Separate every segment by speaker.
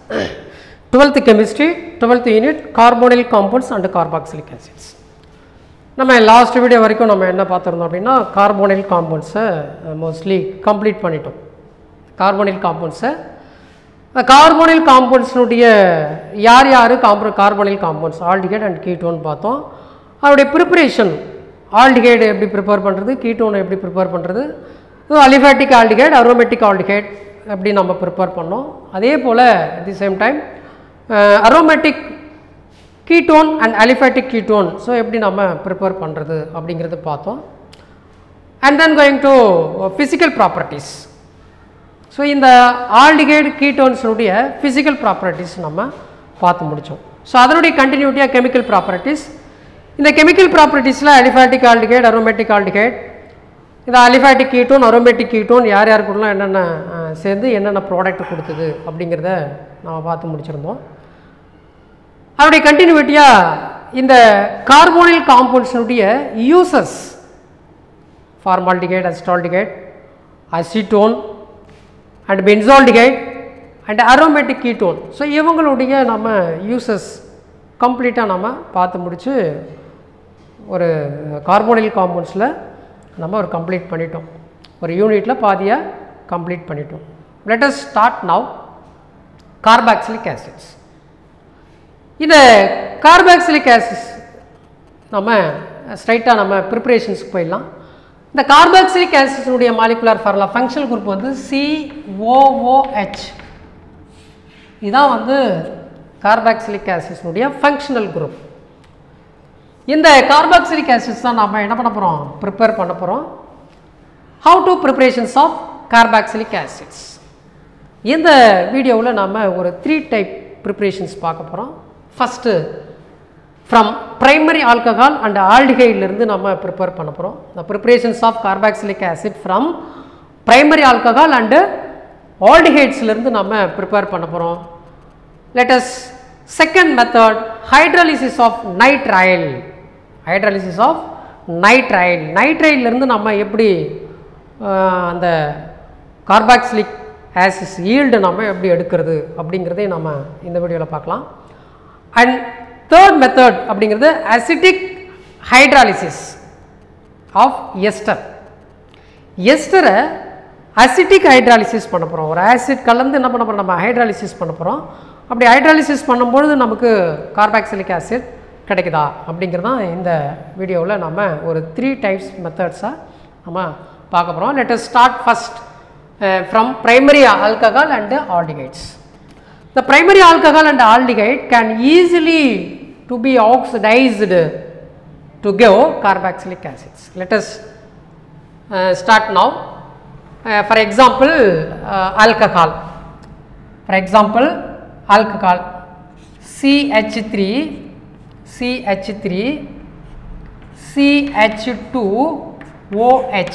Speaker 1: Twelfth chemistry twelfth unit carbonyl compounds and carboxylic acids நம்ம last video வரைக்கும் நம்ம என்ன பார்த்துருந்தோம் அப்படின்னா கார்போனில் காம்பவுண்ட்ஸை மோஸ்ட்லி கம்ப்ளீட் பண்ணிட்டோம் கார்போனில் காம்பவுண்ட்ஸை கார்போனில் காம்பவுண்ட்ஸினுடைய யார் யார் காம்போ carbonyl compounds aldehyde and ketone பார்த்தோம் அதோடைய ப்ரிப்பரேஷன் ஆல்டிகேட் எப்படி ப்ரிப்பேர் பண்ணுறது கீட்டோனை எப்படி ப்ரிப்பேர் பண்ணுறது அலிஃபேட்டிக் ஆல்டிகேட் அரோமேட்டிக் ஆல்டிகேட் எப்படி நம்ம ப்ரிப்பேர் பண்ணோம் அதே போல் at the same time aromatic ketone and aliphatic ketone so எப்படி நம்ம ப்ரிப்பேர் பண்ணுறது அப்படிங்கிறது பார்த்தோம் and then going to physical properties so இந்த ஆல்டிகைடு கீட்டோன்ஸுடைய ஃபிசிக்கல் ப்ராப்பர்ட்டிஸ் நம்ம பார்த்து முடித்தோம் ஸோ அதனுடைய கண்டினியூட்டியாக கெமிக்கல் ப்ராப்பர்ட்டிஸ் இந்த கெமிக்கல் ப்ராப்பர்ட்டிஸில் அலிஃபேட்டிக் ஆல்டிகைட் அரோமேட்டிக் ஆல்டிகைட் இந்த அலிஃபேட்டிக் கீட்டோன் அரோமேட்டிக் கீட்டோன் யார் யாருக்குலாம் என்னென்ன அஹ், சேர்ந்து என்னென்ன ப்ராடக்ட் கொடுத்தது அப்படிங்கிறத நம்ம பார்த்து முடிச்சிருந்தோம் அதனுடைய கண்டினியூட்டியாக இந்த கார்போனில் காம்பவுண்ட்ஸினுடைய uses formaldehyde acetaldehyde acetone and benzaldehyde and aromatic ketone so இவங்களுடைய நம்ம யூசஸ் கம்ப்ளீட்டாக நம்ம பார்த்து முடித்து ஒரு கார்போனில் காம்பவுண்ட்ஸில் நம்ம ஒரு கம்ப்ளீட் பண்ணிட்டோம் ஒரு யூனிட்டில் பாதியாக கம்ப்ளீட் பண்ணிட்டோம் let us start now carboxylic acids இந்த கார்பாக்சிலிக் ஆசிட்ஸ் நம்ம ஸ்ட்ரைட்டாக நம்ம ப்ரிப்பரேஷன்ஸ்க்கு போயிடலாம் இந்த கார்பாக்சிலிக் ஆசிட்ஸுடைய மாலிகுலர் ஃபார்முலா ஃபங்க்ஷனல் குரூப் வந்து சிஓஓஹெச் இதான் வந்து கார்பாக்சிலிக் ஆசிட்ஸுடைய ஃபங்க்ஷனல் குரூப் இந்த கார்பாக்சிலிக் ஆசிட்ஸ் தான் நம்ம என்ன பண்ண போகிறோம் ப்ரிப்பேர் பண்ண போகிறோம் how to preparations of carboxylic acids இந்த வீடியோவில் நம்ம ஒரு த்ரீ டைப் ப்ரிப்பரேஷன்ஸ் பார்க்க போகிறோம் first from primary alcohol and ஆல்டிகைட்லேருந்து நம்ம ப்ரிப்பேர் பண்ண போகிறோம் the preparations of carboxylic acid from primary alcohol and ஆல்டிஹைட்ஸ்லேருந்து நம்ம ப்ரிப்பேர் பண்ண போகிறோம் let's second method hydrolysis of nitrile hydrolysis of nitrile நைட்ரைல்லேருந்து நம்ம எப்படி ஆஹ், அந்த கார்பாக்சிலிக் ஆசிஸ் ஈல்டு நம்ம எப்படி எடுக்கிறது அப்படிங்கிறதே நம்ம இந்த வீடியோவில் பார்க்கலாம் அண்ட் தேர்ட் மெத்தட் அப்படிங்கிறது அசிட்டிக் ஹைட்ராலிசிஸ் ஆஃப் எஸ்டர் எஸ்டரை அசிட்டிக் ஹைட்ராலிசிஸ் பண்ண போகிறோம் ஒரு ஆசிட் கலந்து என்ன பண்ண போகிறோம் நம்ம ஹைட்ராலிசிஸ் பண்ண போகிறோம் அப்படி ஹைட்ராலிசிஸ் பண்ணும்பொழுது நமக்கு கார்பாக்சிலிக் ஆசிட் கிடைக்குதா அப்படிங்கிறது தான் இந்த வீடியோவில் நம்ம ஒரு த்ரீ டைப்ஸ் மெத்தட்ஸாக நம்ம பார்க்க போகிறோம் let us start first from primary alcohol and aldehydes The primary alcohol and aldehyde can easily to be oxidized to give carboxylic acids. Let us uh, start now. Uh, for example, uh, alcohol. For example, alcohol CH3, CH3, CH2OH,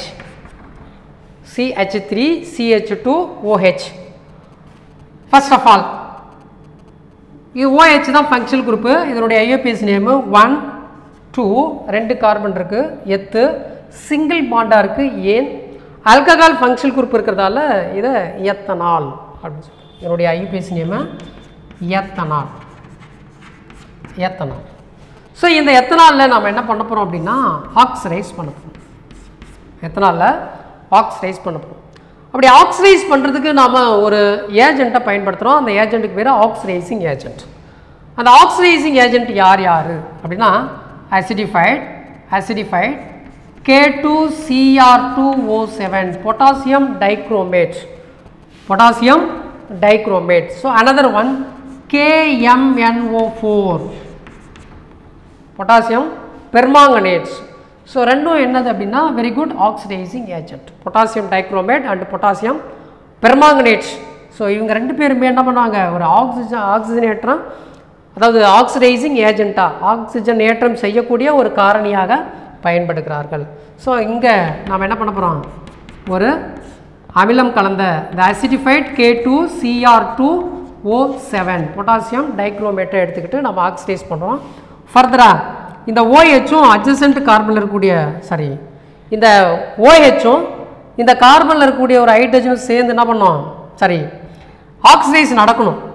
Speaker 1: CH3, CH2OH. First of all இது OH தான் functional group இதனுடைய IUPAC name one two ரெண்டு carbon இருக்குது எத்து single பாண்டாக இருக்குது ஏன் alcohol functional group இருக்கிறதால இதை எத்தனால் அப்படின்னு சொல்லி இதனுடைய IUPAC name ethanol ethanol so இந்த எத்தனாலில் நம்ம என்ன பண்ண போகிறோம் அப்படின்னா ஆக்சிடைஸ் பண்ண போகிறோம் எத்தனாலில் ஆக்சிடைஸ் பண்ண போகிறோம் அப்படி ஆக்சிடைஸ் பண்ணுறதுக்கு நாம் ஒரு ஏஜெண்ட்டை பயன்படுத்துகிறோம் அந்த ஏஜென்ட்டுக்கு பேர் ஆக்சிடைசிங் ஏஜென்ட் அந்த ஆக்சிடைசிங் ஏஜென்ட் யார் யார் அப்படின்னா acidified acidified K two C R two O seven potassium dichromate potassium dichromate so another one K M N O four potassium permanganates so ரெண்டும் என்னது அப்படின்னா very good oxidising agent potassium dichromate and potassium permanganates so இவங்க ரெண்டு பேருமே என்ன பண்ணுவாங்க ஒரு ஆக்சிஜன் ஆக்சிஜனேற்றம் அதாவது ஆக்சிடைசிங் ஏஜென்ட்டாக ஆக்சிஜன் ஏற்றம் செய்யக்கூடிய ஒரு காரணியாக பயன்படுகிறார்கள் ஸோ இங்கே நாம் என்ன பண்ண போகிறோம் ஒரு அமிலம் கலந்த இந்த acidified K two C R two O seven potassium டைக்ரோமேட்டை எடுத்துக்கிட்டு நம்ம ஆக்சிடைஸ் பண்ணுறோம் ஃபர்தராக இந்த ஓஹெச்சும் அட்ஜசன்ட் கார்பனில் இருக்கக்கூடிய சாரி இந்த ஓஹெச்சும் இந்த கார்பனில் இருக்கக்கூடிய ஒரு ஹைட்ரஜனும் சேர்ந்து என்ன பண்ணோம் சரி ஆக்சிடைஸ் நடக்கணும்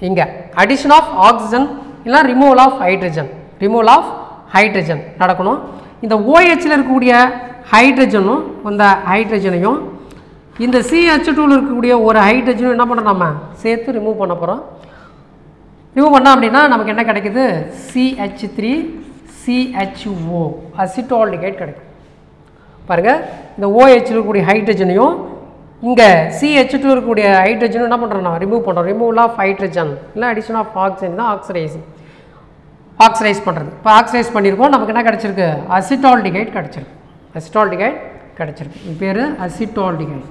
Speaker 1: இங்கே அடிஷன் ஆஃப் ஆக்சிஜன் இல்லைனா removal of hydrogen removal of hydrogen நடக்கணும் இந்த ஓஹெச்சில் இருக்கக்கூடிய ஹைட்ரஜனும் இந்த ஹைட்ரஜனையும் இந்த சிஹெச் டூவில் இருக்கக்கூடிய ஒரு ஹைட்ரஜனும் என்ன பண்ணுறோம் நம்ம சேர்த்து ரிமூவ் பண்ண போகிறோம் ரிமூவ் பண்ணோம் அப்படின்னா நமக்கு என்ன கிடைக்குது சிஹெச் த்ரீ சிஹெச்ஓ அசிட்டால்டிகேட் கிடைக்கும் பாருங்கள் இந்த OH ல இருக்கக்கூடிய ஹைட்ரஜனையும் இங்கே சிஹெச் டூ இருக்கக்கூடிய ஹைட்ரஜனும் என்ன பண்ணுறோம் ரிமூவ் பண்ணுறோம் ரிமூவல் ஆஃப் ஹைட்ரஜன் இல்லை அடிஷன் ஆஃப் ஆக்சிஜன் தான் ஆக்சிடைசிங் ஆக்சிடைஸ் பண்ணுறது இப்போ ஆக்சிடைஸ் பண்ணியிருக்கோம் நமக்கு என்ன கிடச்சிருக்கு அசிட்டால்டிகைட் கிடச்சிருக்கு அசிட்டால்டிகைட் கிடச்சிருக்கு இது பேர் அசிட்டால்டிகைட்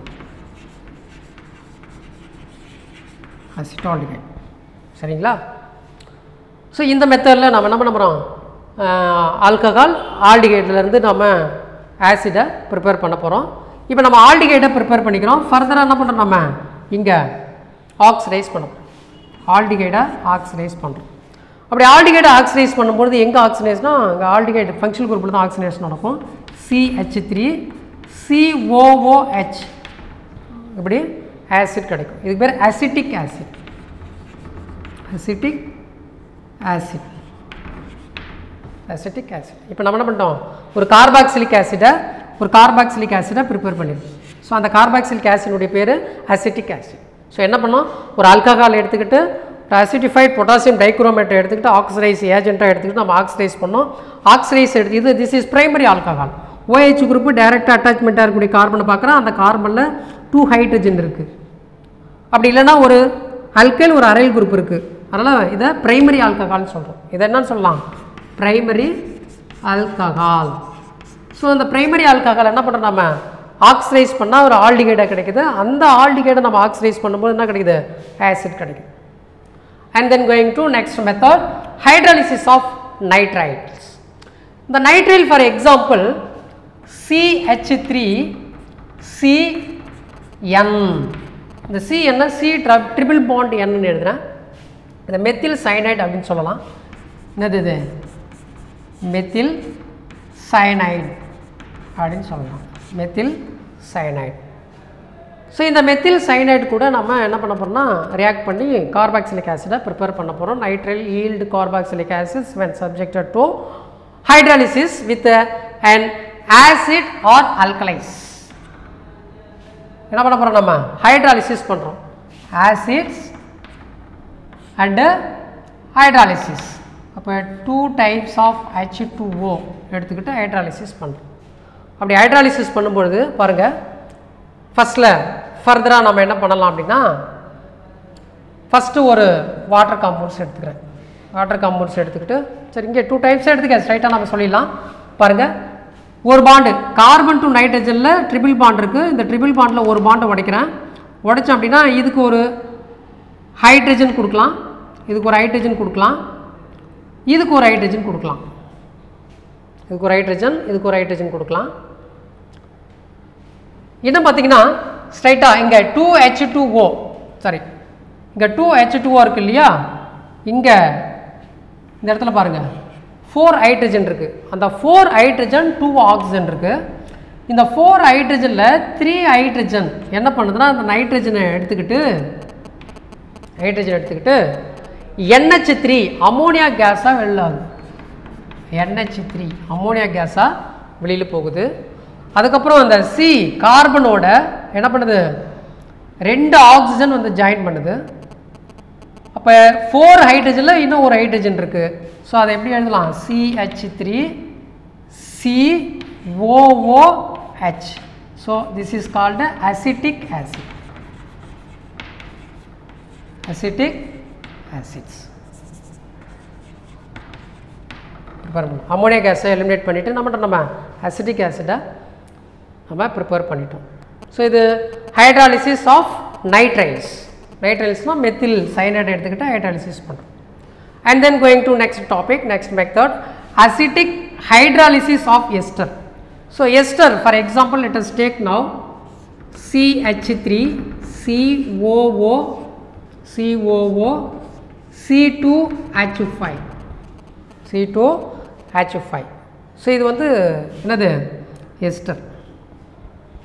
Speaker 1: அசிட்டால்டிகைட் சரிங்களா ஸோ இந்த மெத்தடில் நம்ம என்ன பண்ண போகிறோம் ஆல்கஹால் ஆல்டிகைட்லேருந்து நம்ம ஆசிடை ப்ரிப்பேர் பண்ண போகிறோம் இப்போ நம்ம ஆல்டிகைட்டை ப்ரிப்பேர் பண்ணிக்கிறோம் ஃபர்தராக என்ன பண்ணுறோம் நம்ம இங்கே ஆக்சிடைஸ் பண்ண போகிறோம் ஆல்டிகைடை ஆக்சிடைஸ் பண்ணுறோம் அப்படி ஆல்டிகைடை ஆக்சிடைஸ் பண்ணும்போது எங்கே ஆக்சிடைஸ்னா அங்கே ஆல்டிகைட் ஃபங்க்ஷனல் குரூப்பில் தான் ஆக்சிடேஷன் நடக்கும் சிஹெச் த்ரீ சிஓஓஹெச் இப்படி ஆசிட் கிடைக்கும் இதுக்கு பேர் acetic acid acetic acid acetic acid இப்போ நம்ம என்ன பண்ணிட்டோம் ஒரு கார்பாக்சிலிக் ஆசிடை ஒரு கார்பாக்சிலிக் ஆசிடை ப்ரிப்பேர் பண்ணிடுவோம் ஸோ அந்த கார்பாக்சிலிக் ஆசிடுடைய பேர் அசிட்டிக் ஆசிட் ஸோ என்ன பண்ணோம் ஒரு ஆல்கஹால் எடுத்துக்கிட்டு ஒரு அசிட்டிஃபைட் பொட்டாசியம் டைக்ரோமேட்டை எடுத்துக்கிட்டு ஆக்சிடைஸ் ஏஜென்ட்டாக எடுத்துக்கிட்டு நம்ம ஆக்சிடைஸ் பண்ணோம் ஆக்சிடைஸ் எடுத்து இது this is primary alcohol OH group டைரெக்டாக அட்டாச்மெண்ட்டாக இருக்கக்கூடிய கார்பனை பார்க்குறோம் அந்த கார்பனில் டூ ஹைட்ரஜன் இருக்குது அப்படி இல்லைன்னா ஒரு அல்கைல் ஒரு அரைல் குரூப் இருக்குது அதனால் இதை பிரைமரி ஆல்கஹால்னு சொல்கிறோம் இதை என்னன்னு சொல்லலாம் பிரைமரி ஆல்கஹால் ஸோ அந்த பிரைமரி ஆல்கஹால் என்ன பண்ணுறோம் நம்ம ஆக்சிடைஸ் பண்ணால் ஒரு ஆல்டிகைடாக கிடைக்குது அந்த ஆல்டிகைடை நம்ம ஆக்சிடைஸ் பண்ணும்போது என்ன கிடைக்குது ஆசிட் கிடைக்குது and then going to next method hydrolysis of nitrites the nitrile for example CH3 CN இந்த C என்ன C ட்ரிபிள் பாண்ட் N எழுதுறேன் இந்த மெத்தில் சைனைட் அப்படின்னு சொல்லலாம் என்னது இது மெத்தில் சயனைட் அப்படின்னு சொல்லலாம் மெத்தில் சயனைட் ஸோ இந்த மெத்தில் சைனைடு கூட நம்ம என்ன பண்ண போறோம்னா ரியாக்ட் பண்ணி கார்பாக்சிலிக் ஆசிடை ப்ரிப்பேர் பண்ண போகிறோம் nitrile yield carboxylic acids when subjected to hydrolysis with an acid or alkalis என்ன பண்ண போகிறோம் நம்ம ஹைட்ராலிசிஸ் பண்ணுறோம் ஆசிட்ஸ் அண்டு ஹைட்ராலிசிஸ் அப்போ two types of H two O எடுத்துக்கிட்டு ஹைட்ராலிசிஸ் பண்ணுறோம் அப்படி ஹைட்ராலிசிஸ் பண்ணும்பொழுது பாருங்கள் ஃபஸ்ட்டில் ஃபர்தராக நம்ம என்ன பண்ணலாம் அப்படின்னா ஃபஸ்ட்டு ஒரு வாட்டர் காம்பவுண்ட்ஸ் எடுத்துக்கிறேன் வாட்டர் காம்பவுண்ட்ஸ் எடுத்துக்கிட்டு சரி இங்கே டூ டைப்ஸ் எடுத்துக்க ஸ்ட்ரைட்டாக நம்ம சொல்லிடலாம் பாருங்கள் ஒரு பாண்டு கார்பன் டு நைட்ரஜனில் ட்ரிபிள் பாண்ட் இருக்குது இந்த ட்ரிபிள் பாண்டில் ஒரு பாண்டை உடைக்கிறேன் உடைச்சோம் அப்படின்னா இதுக்கு ஒரு ஹைட்ரஜன் கொடுக்கலாம் இதுக்கு ஒரு ஹைட்ரஜன் கொடுக்கலாம் இதுக்கு ஒரு ஹைட்ரஜன் கொடுக்கலாம் இதுக்கு ஒரு ஹைட்ரஜன் இதுக்கு ஒரு ஹைட்ரஜன் கொடுக்கலாம் இன்னும் பார்த்தீங்கன்னா ஸ்ட்ரைட்டாக இங்கே two H two O sorry இங்கே டூ ஹெச் டூ இருக்கு இல்லையா இங்கே இந்த இடத்துல பாருங்கள் ஃபோர் ஹைட்ரஜன் இருக்குது அந்த ஃபோர் ஹைட்ரஜன் டூ ஆக்சிஜன் இருக்குது இந்த ஃபோர் ஹைட்ரஜனில் த்ரீ ஹைட்ரஜன் என்ன பண்ணுதுன்னா அந்த நைட்ரஜனை எடுத்துக்கிட்டு ஹைட்ரஜன் எடுத்துக்கிட்டு NH3 த்ரீ அமோனியா கேஸாக வெளில ஆகுது NH3 த்ரீ அமோனியா கேஸாக வெளியில் போகுது அதுக்கப்புறம் அந்த சி கார்பனோட என்ன பண்ணுது ரெண்டு ஆக்சிஜன் வந்து ஜாயின் பண்ணுது அப்போ ஃபோர் ஹைட்ரஜனில் இன்னும் ஒரு ஹைட்ரஜன் இருக்குது ஸோ அதை எப்படி எழுதலாம் C H three C O O H so this is called acetic acid acetic acids prepare பண்ணோம் அமோனியா கேஸை எலிமினேட் பண்ணிவிட்டு நம்ம நம்ம அசிட்டிக் ஆசிடை நம்ம ப்ரிப்பேர் பண்ணிட்டோம் ஸோ இது ஹைட்ராலிசிஸ் ஆஃப் நைட்ரைல்ஸ் நைட்ரைல்ஸ்னால் மெத்தில் சைனைட் எடுத்துக்கிட்டு ஹைட்ராலிசிஸ் பண்ணுறோம் and then going to next topic next method acetic hydrolysis of ester so ester for example let us take now CH3 COO COO C2H5 C2H5 so இது வந்து என்னது ester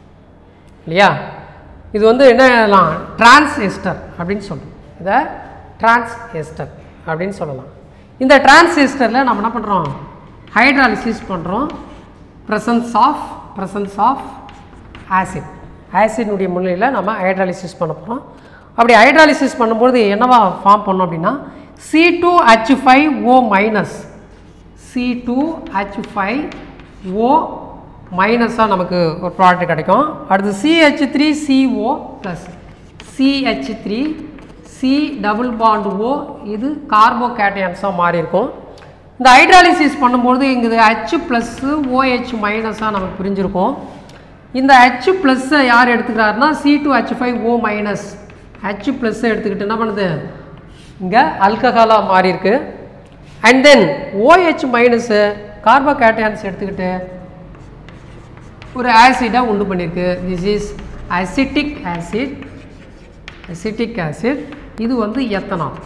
Speaker 1: இல்லையா இது வந்து என்ன எழுதலாம் டிரான்ஸ் எஸ்டர் அப்படின்னு சொல்கிறோம் இதை டிரான்ஸ் எஸ்டர் அப்படின்னு சொல்லலாம் இந்த டிரான்ஸ் எஸ்டரில் நம்ம என்ன பண்ணுறோம் ஹைட்ராலிசிஸ் பண்ணுறோம் presence of presence of acid ஆசிட்னுடைய முன்னிலையில் நம்ம ஹைட்ராலிசிஸ் பண்ண போகிறோம் அப்படி ஹைட்ராலிசிஸ் பண்ணும்போது என்னவா ஃபார்ம் பண்ணோம் அப்படின்னா C two H five O minus C two H five O மைனஸாக நமக்கு ஒரு ப்ராடக்ட் கிடைக்கும் அடுத்து C H three C O plus C H three C double bond O இது கார்போகேட்டயன்ஸாக மாறி இருக்கும் இந்த ஹைட்ராலிசிஸ் பண்ணும்போது இங்கே ஹச் ப்ளஸ்ஸு ஓஹெச் மைனஸாக நமக்கு பிரிஞ்சிருக்கும் இந்த ஹச் ப்ளஸ்ஸை யார் எடுத்துக்கிறாருன்னா C two H five O minus H ப்ளஸ்ஸை எடுத்துக்கிட்டு என்ன பண்ணுது இங்கே அல்கஹாலாக மாறி இருக்கு and then O H minus carbocations எடுத்துக்கிட்டு ஒரு ஆசிடாக உண்டு பண்ணியிருக்கு this is acetic acid acetic acid இது வந்து எத்தனால்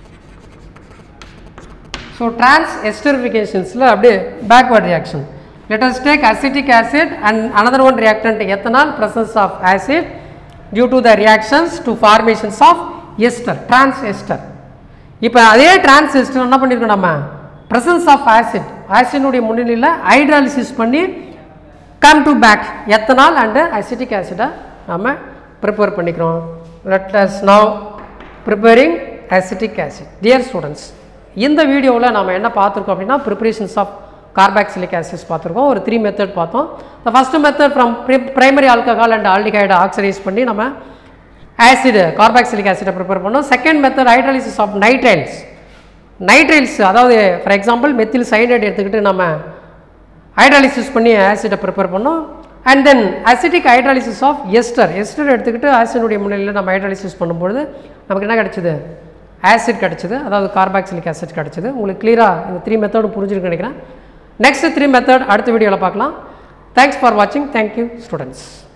Speaker 1: ஸோ ட்ரான்ஸ் எஸ்டரிஃபிகேஷன்ஸில் அப்படியே backward reaction let us take acetic acid and another one reactant ethanol presence of acid due to the reactions to formations of ester trans ester இப்போ அதே trans ester என்ன பண்ணியிருக்கோம் நம்ம presence of acid ஆசினுடைய முன்னிலையில் hydrolysis பண்ணி come to back ethanol and acetic ஆசிடை நம்ம prepare பண்ணிக்கிறோம் let us now preparing acetic acid dear students இந்த வீடியோவில் நம்ம என்ன பார்த்துருக்கோம் அப்படின்னா ப்ரிப்பரேஷன்ஸ் ஆஃப் கார்பாக்சிலிக் ஆசிட்ஸ் பார்த்துருக்கோம் ஒரு த்ரீ மெத்தட் பார்த்தோம் the first method from primary alcohol and ஆல்டிகைடை ஆக்சரைஸ் பண்ணி நம்ம ஆசிடு கார்பாக்சிலிக் ஆசிடை ப்ரிப்பேர் பண்ணோம் second method hydrolysis of nitriles nitriles அதாவது ஃபார் எக்ஸாம்பிள் மெத்தில் சைனைட் எடுத்துக்கிட்டு நம்ம ஹைட்ராலிசிஸ் பண்ணி ஆசிடை ப்ரிப்பேர் பண்ணோம் and then acetic hydrolysis of ester ester எடுத்துக்கிட்டு ஆசினுடைய முன்னிலையில் நம்ம ஹைட்ராலிசிஸ் பண்ணும்பொழுது நமக்கு என்ன கிடச்சிது ஆசிட் கிடச்சிது அதாவது கார்பாக்சிலிக் ஆசிட் கிடச்சிது உங்களுக்கு கிளியராக இந்த த்ரீ மெத்தடும் புரிஞ்சிருக்கு நினைக்கிறேன் நெக்ஸ்ட் த்ரீ மெத்தட் அடுத்த வீடியோவில் பார்க்கலாம் தேங்க்ஸ் ஃபார் வாட்சிங் தேங்க்யூ ஸ்டூடெண்ட்ஸ்